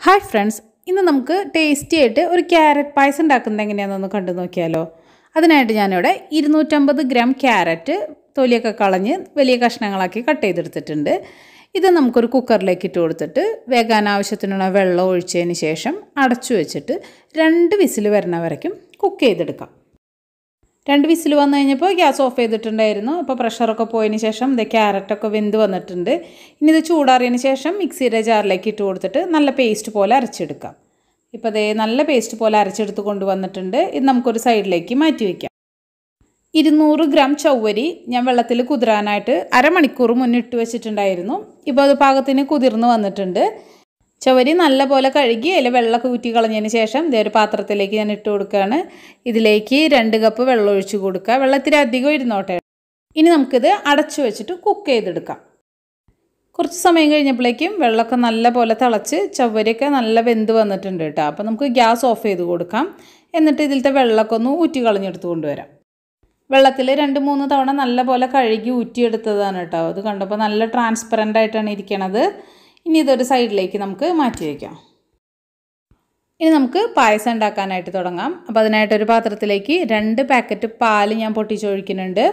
hi friends ഇന്ന് നമുക്ക് tasty ആയിട്ട് ഒരു ക്യാരറ്റ് പായസം ഉണ്ടാക്കുന്നത് എങ്ങനെയാണെന്നൊന്ന് കണ്ടു നോക്കിയാലോ അതിനായിട്ട് ഞാനിവിടെ ഇരുന്നൂറ്റമ്പത് ഗ്രാം ക്യാരറ്റ് തൊലിയൊക്കെ കളഞ്ഞ് വലിയ കഷ്ണങ്ങളാക്കി കട്ട് ചെയ്തെടുത്തിട്ടുണ്ട് ഇത് നമുക്കൊരു കുക്കറിലേക്ക് ഇട്ട് കൊടുത്തിട്ട് വേകാൻ ആവശ്യത്തിനുള്ള വെള്ളം ഒഴിച്ചതിന് ശേഷം അടച്ചു വെച്ചിട്ട് രണ്ട് വിസിൽ വരണ വരയ്ക്കും കുക്ക് ചെയ്തെടുക്കാം രണ്ട് വിസിൽ വന്നു കഴിഞ്ഞപ്പോൾ ഗ്യാസ് ഓഫ് ചെയ്തിട്ടുണ്ടായിരുന്നു അപ്പോൾ പ്രഷറൊക്കെ പോയതിന് ശേഷം ഇത് ക്യാരറ്റൊക്കെ വെന്ത് വന്നിട്ടുണ്ട് ഇനി ഇത് ചൂടാറിയതിന് ശേഷം മിക്സിയുടെ ജാറിലേക്ക് ഇട്ട് കൊടുത്തിട്ട് നല്ല പേസ്റ്റ് പോലെ അരച്ചെടുക്കാം ഇപ്പോൾ അതേ നല്ല പേസ്റ്റ് പോലെ അരച്ചെടുത്ത് കൊണ്ടുവന്നിട്ടുണ്ട് ഇത് നമുക്കൊരു സൈഡിലേക്ക് മാറ്റി വയ്ക്കാം ഇരുന്നൂറ് ഗ്രാം ചൗവരി ഞാൻ വെള്ളത്തിൽ കുതിരാനായിട്ട് അരമണിക്കൂർ മുന്നിട്ട് വെച്ചിട്ടുണ്ടായിരുന്നു ഇപ്പോൾ അത് പാകത്തിന് കുതിർന്ന് വന്നിട്ടുണ്ട് ചവരി നല്ലപോലെ കഴുകി അതിൽ വെള്ളമൊക്കെ ഊറ്റി കളഞ്ഞതിന് ശേഷം ഇതേ ഒരു പാത്രത്തിലേക്ക് ഞാൻ ഇട്ട് കൊടുക്കുകയാണ് ഇതിലേക്ക് രണ്ട് കപ്പ് വെള്ളം ഒഴിച്ച് കൊടുക്കുക വെള്ളത്തിൽ അധികം ഇരുന്നോട്ടെ ഇനി നമുക്കിത് അടച്ചു വെച്ചിട്ട് കുക്ക് ചെയ്തെടുക്കാം കുറച്ച് സമയം കഴിഞ്ഞപ്പോഴേക്കും വെള്ളമൊക്കെ നല്ല പോലെ തിളച്ച് ചവ്വരിയൊക്കെ നല്ല വെന്ത് വന്നിട്ടുണ്ട് കേട്ടോ അപ്പോൾ നമുക്ക് ഗ്യാസ് ഓഫ് ചെയ്ത് കൊടുക്കാം എന്നിട്ട് ഇതിലത്തെ വെള്ളമൊക്കെ ഒന്ന് ഊറ്റി കളഞ്ഞെടുത്ത് കൊണ്ടുവരാം വെള്ളത്തിൽ രണ്ട് മൂന്ന് തവണ നല്ല പോലെ കഴുകി ഊറ്റിയെടുത്തതാണ് കേട്ടോ അത് കണ്ടപ്പോൾ നല്ല ട്രാൻസ്പെറൻ്റ് ആയിട്ടാണ് ഇരിക്കണത് ഇനി ഇതൊരു സൈഡിലേക്ക് നമുക്ക് മാറ്റി വയ്ക്കാം ഇനി നമുക്ക് പായസം ഉണ്ടാക്കാനായിട്ട് തുടങ്ങാം അപ്പോൾ അതിനായിട്ട് ഒരു പാത്രത്തിലേക്ക് രണ്ട് പാക്കറ്റ് പാല് ഞാൻ പൊട്ടിച്ചൊഴിക്കുന്നുണ്ട്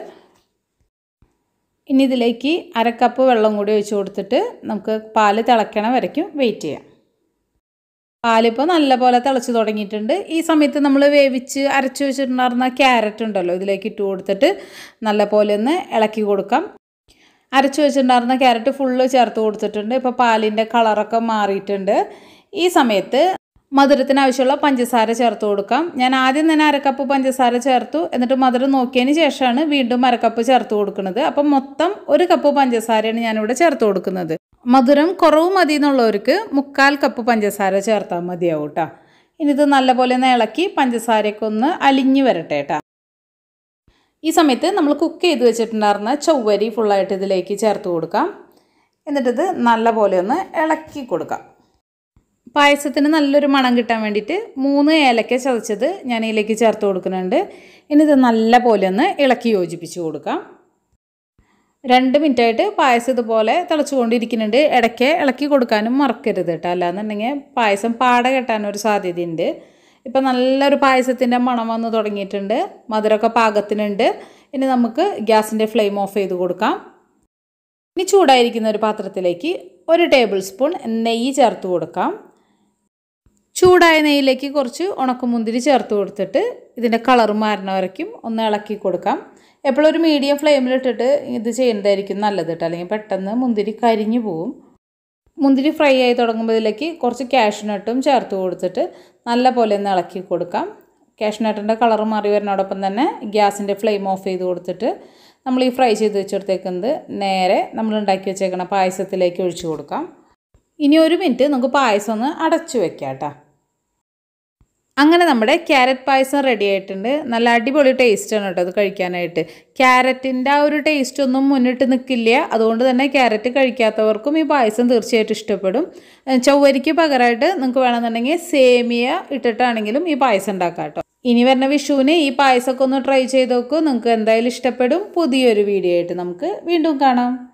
ഇനി ഇതിലേക്ക് അരക്കപ്പ് വെള്ളം കൂടി ഒഴിച്ച് കൊടുത്തിട്ട് നമുക്ക് പാല് തിളയ്ക്കണ വരയ്ക്കും വെയിറ്റ് ചെയ്യാം പാലിപ്പോൾ നല്ലപോലെ തിളച്ച് തുടങ്ങിയിട്ടുണ്ട് ഈ സമയത്ത് നമ്മൾ വേവിച്ച് അരച്ച് വെച്ചിട്ടുണ്ടായിരുന്ന ക്യാരറ്റ് ഉണ്ടല്ലോ ഇതിലേക്ക് ഇട്ട് കൊടുത്തിട്ട് നല്ലപോലെ ഒന്ന് ഇളക്കി കൊടുക്കാം അരച്ച് വെച്ചിട്ടുണ്ടായിരുന്ന ക്യാരറ്റ് ഫുള്ള് ചേർത്ത് കൊടുത്തിട്ടുണ്ട് ഇപ്പോൾ പാലിൻ്റെ കളറൊക്കെ മാറിയിട്ടുണ്ട് ഈ സമയത്ത് മധുരത്തിന് ആവശ്യമുള്ള പഞ്ചസാര ചേർത്ത് കൊടുക്കാം ഞാൻ ആദ്യം തന്നെ അരക്കപ്പ് പഞ്ചസാര ചേർത്തു എന്നിട്ട് മധുരം നോക്കിയതിന് ശേഷമാണ് വീണ്ടും അരക്കപ്പ് ചേർത്ത് കൊടുക്കുന്നത് അപ്പം മൊത്തം ഒരു കപ്പ് പഞ്ചസാരയാണ് ഞാനിവിടെ ചേർത്ത് കൊടുക്കുന്നത് മധുരം കുറവ് മതി എന്നുള്ളവർക്ക് മുക്കാൽ കപ്പ് പഞ്ചസാര ചേർത്താൽ മതിയാവും കേട്ടോ ഇനി ഇത് നല്ലപോലെ ഒന്ന് ഇളക്കി പഞ്ചസാരയൊക്കെ ഒന്ന് അലിഞ്ഞു വരട്ടെ കേട്ടോ ഈ സമയത്ത് നമ്മൾ കുക്ക് ചെയ്ത് വെച്ചിട്ടുണ്ടായിരുന്ന ചൊവ്വരി ഫുള്ളായിട്ട് ഇതിലേക്ക് ചേർത്ത് കൊടുക്കാം എന്നിട്ടിത് നല്ലപോലെ ഒന്ന് ഇളക്കി കൊടുക്കാം പായസത്തിന് നല്ലൊരു മണം കിട്ടാൻ വേണ്ടിയിട്ട് മൂന്ന് ഏലക്ക ചതച്ചത് ഞാൻ ഇതിലേക്ക് ചേർത്ത് കൊടുക്കുന്നുണ്ട് ഇനി ഇത് നല്ല പോലെ ഒന്ന് ഇളക്കി യോജിപ്പിച്ച് കൊടുക്കാം രണ്ട് മിനിറ്റായിട്ട് പായസം ഇതുപോലെ തിളച്ചുകൊണ്ടിരിക്കുന്നുണ്ട് ഇടയ്ക്ക് ഇളക്കി കൊടുക്കാനും മറക്കരുത് കേട്ടോ അല്ലാന്നുണ്ടെങ്കിൽ പായസം പാട കെട്ടാനൊരു സാധ്യതയുണ്ട് ഇപ്പം നല്ലൊരു പായസത്തിൻ്റെ മണം വന്ന് തുടങ്ങിയിട്ടുണ്ട് മധുരമൊക്കെ പാകത്തിനുണ്ട് ഇനി നമുക്ക് ഗ്യാസിൻ്റെ ഫ്ലെയിം ഓഫ് ചെയ്ത് കൊടുക്കാം ഇനി ചൂടായിരിക്കുന്ന ഒരു പാത്രത്തിലേക്ക് ഒരു ടേബിൾ സ്പൂൺ നെയ്യ് ചേർത്ത് കൊടുക്കാം ചൂടായ നെയ്യിലേക്ക് കുറച്ച് ഉണക്കമുന്തിരി ചേർത്ത് കൊടുത്തിട്ട് ഇതിൻ്റെ കളർ മാറുന്ന വരയ്ക്കും ഒന്ന് ഇളക്കി കൊടുക്കാം എപ്പോഴും ഒരു മീഡിയം ഫ്ലെയിമിലിട്ടിട്ട് ഇത് ചെയ്യുന്നതായിരിക്കും നല്ലത് കേട്ടോ അല്ലെങ്കിൽ പെട്ടെന്ന് മുന്തിരി കരിഞ്ഞു പോവും മുന്തിരി ഫ്രൈ ആയി തുടങ്ങുമ്പോൾ ഇതിലേക്ക് കുറച്ച് കാഷ്നട്ടും ചേർത്ത് കൊടുത്തിട്ട് നല്ല പോലെ ഒന്ന് ഇളക്കി കൊടുക്കാം കാഷ്നട്ടിൻ്റെ കളർ മാറി വരുന്നതോടൊപ്പം തന്നെ ഗ്യാസിൻ്റെ ഫ്ലെയിം ഓഫ് ചെയ്ത് കൊടുത്തിട്ട് നമ്മൾ ഈ ഫ്രൈ ചെയ്ത് വെച്ചെടുത്തേക്കുന്നത് നേരെ നമ്മൾ ഉണ്ടാക്കി വെച്ചേക്കണ പായസത്തിലേക്ക് ഒഴിച്ചു കൊടുക്കാം ഇനി ഒരു മിനിറ്റ് നമുക്ക് പായസം ഒന്ന് അടച്ചു വെക്കാം കേട്ടോ അങ്ങനെ നമ്മുടെ ക്യാരറ്റ് പായസം റെഡി ആയിട്ടുണ്ട് നല്ല അടിപൊളി ടേസ്റ്റാണ് കേട്ടോ അത് കഴിക്കാനായിട്ട് ക്യാരറ്റിൻ്റെ ആ ഒരു ടേസ്റ്റ് ഒന്നും മുന്നിട്ട് നിൽക്കില്ല അതുകൊണ്ട് തന്നെ ക്യാരറ്റ് കഴിക്കാത്തവർക്കും ഈ പായസം തീർച്ചയായിട്ടും ഇഷ്ടപ്പെടും ചൊവ്വരിക്ക് പകരമായിട്ട് നിങ്ങൾക്ക് വേണമെന്നുണ്ടെങ്കിൽ സേമിയ ഇട്ടിട്ടാണെങ്കിലും ഈ പായസം ഉണ്ടാക്കാം കേട്ടോ ഇനി വരുന്ന വിഷുവിന് ഈ പായസമൊക്കെ ഒന്ന് ട്രൈ ചെയ്ത് നോക്കൂ നിങ്ങൾക്ക് എന്തായാലും ഇഷ്ടപ്പെടും പുതിയൊരു വീഡിയോ ആയിട്ട് നമുക്ക് വീണ്ടും കാണാം